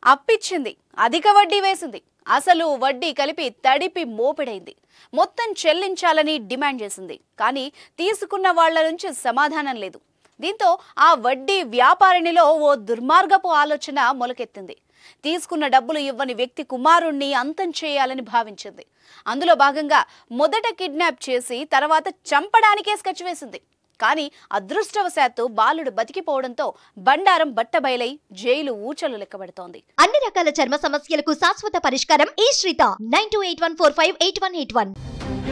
అప్పిచ్చింది అధిక వడ్డీ వేసింది అసలు వడ్డీ కలిపి తడిపి మోపెడైంది మొత్తం చెల్లించాలని డిమాండ్ చేసింది కానీ తీసుకున్న వాళ్ళ నుంచి సమాధానం లేదు దీంతో ఆ వడ్డీ వ్యాపారినిలో ఓ దుర్మార్గపు ఆలోచన మొలకెత్తింది తీసుకున్న డబ్బులు ఇవ్వని వ్యక్తి కుమారుణ్ణి అంతం చేయాలని భావించింది అందులో భాగంగా మొదట కిడ్నాప్ చేసి తర్వాత చంపడానికే స్కెచ్ వేసింది కానీ అదృష్టవశాత్తు బాలుడు బతికిపోవడంతో బండారం బట్టబయలై జైలు ఊచలు లెక్కబెడుతోంది అన్ని రకాల చర్మ సమస్యలకు శాశ్వత పరిష్కారం ఈ శ్రీత nine two eight one four five eight one eight one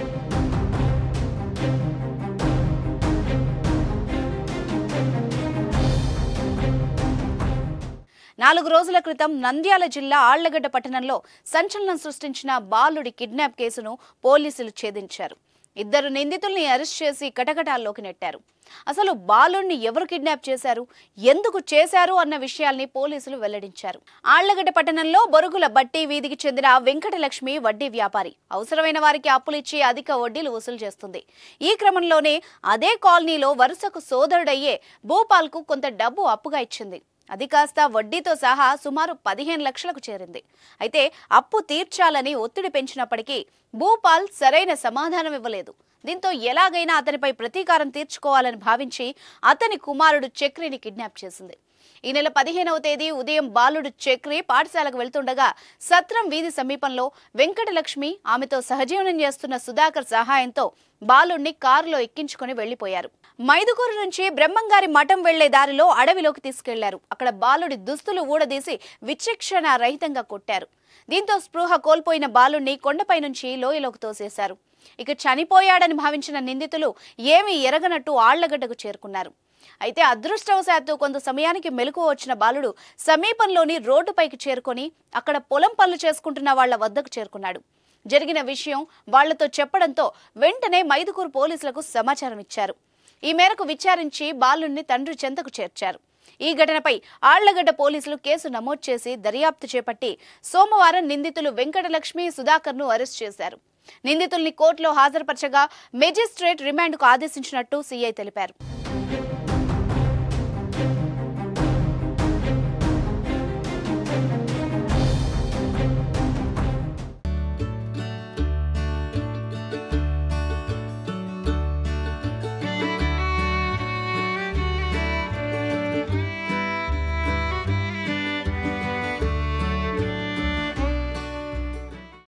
నాలుగు రోజుల క్రితం నంద్యాల జిల్లా ఆళ్లగడ్డ పట్టణంలో సంచలనం సృష్టించిన బాలుడి కిడ్నాప్ కేసును పోలీసులు ఛేదించారు ఇద్దరు నిందితుల్ని అరెస్ట్ చేసి కటకటాల్లోకి నెట్టారు అసలు బాలుడిని ఎవరు కిడ్నాప్ చేశారు ఎందుకు చేశారు అన్న విషయాల్ని పోలీసులు వెల్లడించారు ఆళ్లగడ్డ పట్టణంలో బొరుగుల బట్టి వీధికి చెందిన వెంకటలక్ష్మి వడ్డీ వ్యాపారి అవసరమైన వారికి అప్పులిచ్చి అధిక వడ్డీలు వసూలు చేస్తుంది ఈ క్రమంలోనే అదే కాలనీలో వరుసకు సోదరుడయ్యే భూపాల్కు కొంత డబ్బు అప్పుగా ఇచ్చింది అది కాస్త వడ్డీతో సహా సుమారు పదిహేను లక్షలకు చేరింది అయితే అప్పు తీర్చాలని ఒత్తిడి పెంచినప్పటికీ భూపాల్ సరైన సమాధానం ఇవ్వలేదు దీంతో ఎలాగైనా అతనిపై ప్రతీకారం తీర్చుకోవాలని భావించి అతని కుమారుడు చక్రిని కిడ్నాప్ చేసింది ఈ నెల పదిహేనవ తేదీ ఉదయం బాలుడు చక్రి పాఠశాలకు వెళ్తుండగా సత్రం వీధి సమీపంలో వెంకటలక్ష్మి ఆమెతో సహజీవనం చేస్తున్న సుధాకర్ సహాయంతో బాలుణ్ణి కారులో ఎక్కించుకుని వెళ్లిపోయారు మైదుకూరు నుంచి బ్రహ్మంగారి మఠం వెళ్లే దారిలో అడవిలోకి తీసుకెళ్లారు అక్కడ బాలుడి దుస్తులు ఊడదీసి విచక్షణ రహితంగా కొట్టారు దీంతో స్పృహ కోల్పోయిన బాలుణ్ణి కొండపై నుంచి లోయలోకి తోసేశారు ఇక చనిపోయాడని భావించిన నిందితులు ఏమీ ఎరగనట్టు ఆళ్లగడ్డకు చేరుకున్నారు అయితే అదృష్టవశాత్తు కొంత సమయానికి మెలకు వచ్చిన బాలుడు సమీపంలోని రోడ్డుపైకి చేరుకొని అక్కడ పొలం పనులు చేసుకుంటున్న వాళ్ల వద్దకు చేరుకున్నాడు జరిగిన విషయం వాళ్లతో చెప్పడంతో వెంటనే మైదుకూరు పోలీసులకు సమాచారం ఇచ్చారు ఈ మేరకు విచారించి బాలుణ్ణి తండ్రి చెంతకు చేర్చారు ఈ ఘటనపై ఆళ్లగడ్డ పోలీసులు కేసు నమోదు చేసి దర్యాప్తు చేపట్టి సోమవారం నిందితులు వెంకటలక్ష్మి సుధాకర్ను అరెస్ట్ చేశారు నిందితుల్ని కోర్టులో హాజరుపరచగా మెజిస్ట్రేట్ రిమాండ్కు ఆదేశించినట్టు సీఐ తెలిపారు